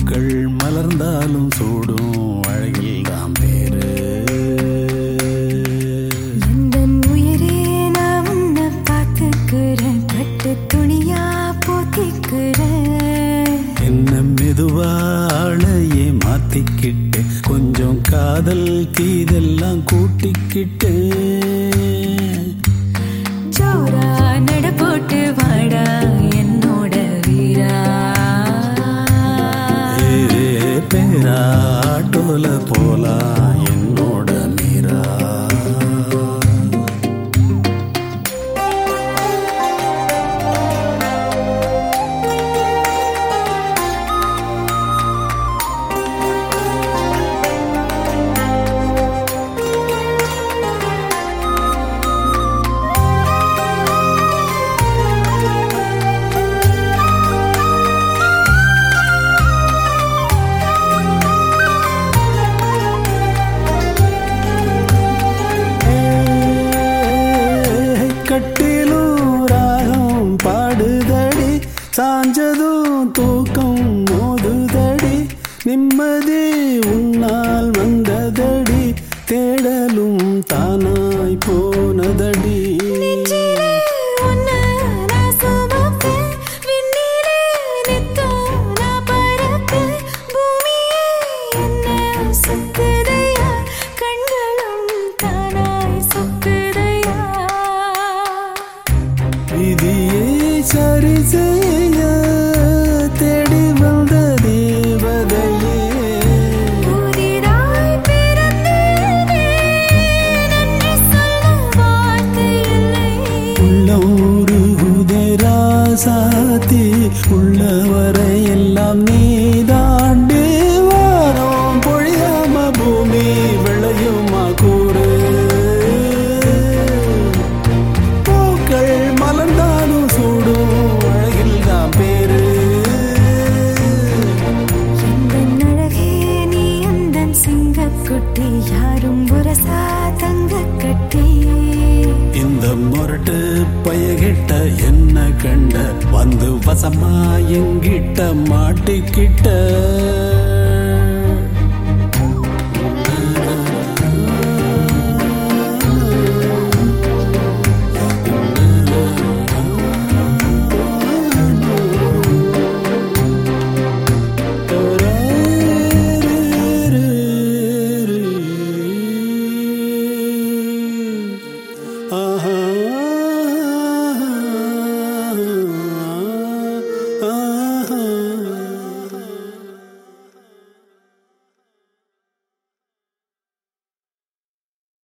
பூக்கள் மலர்ந்தாலும் சூடும் அழகில் தான் பேரு எந்தன் உயிரே நான் உன்னை பார்த்துக்கிறேன் பட்டு துணியா போத்திக்கிறேன் என்ன மெதுவாழையே மாத்திக்கிட்டு கொஞ்சம் காதல் தீதெல்லாம் கூட்டிக்கிட்டு ஜோரா நட போட்டு வாடா என்னோட வீரா ஏ பேராட்டோல போலாம் என்னோட மீரா கட்டிலும் ராகம் பாடுதடி சாஞ்சதும் தூக்கம் மோதுதடி நிம்மதி உன்னால் வந்ததடி தேடலும் தானாய் போனதடி நெஞ்சிலே உன்னை நான் சுமப்பேன். விண்ணிலே நித்தம் நான் பறப்பேன். பூமியே என்னை சுத்துதையா, கண்களும் தானாய் சொக்குதையா. விதியை சரி செய்ய தேடி வந்த தேவதையே புதிதாய் பிறந்தேனே, நன்றி சொல்ல வார்த்தை இல்லை. உள்ளூரு சாத்தி உள்ளவரை எல்லாம் நீ தாண்டி வாரம் பொழியாம பூமி விளையுமா கூறு பூக்கள் மலர்ந்தாலும் சூடும் அழகில் தான் பேரு எந்தன் அழகே நீ எந்தன் சிங்கக்குட்டி யாரும் உரசா தங்கக் கட்டி இந்த முரட்டு பயகிட்ட என்ன கண்ட வந்து வசமா எங்கிட்ட மாட்டிக்கிட்ட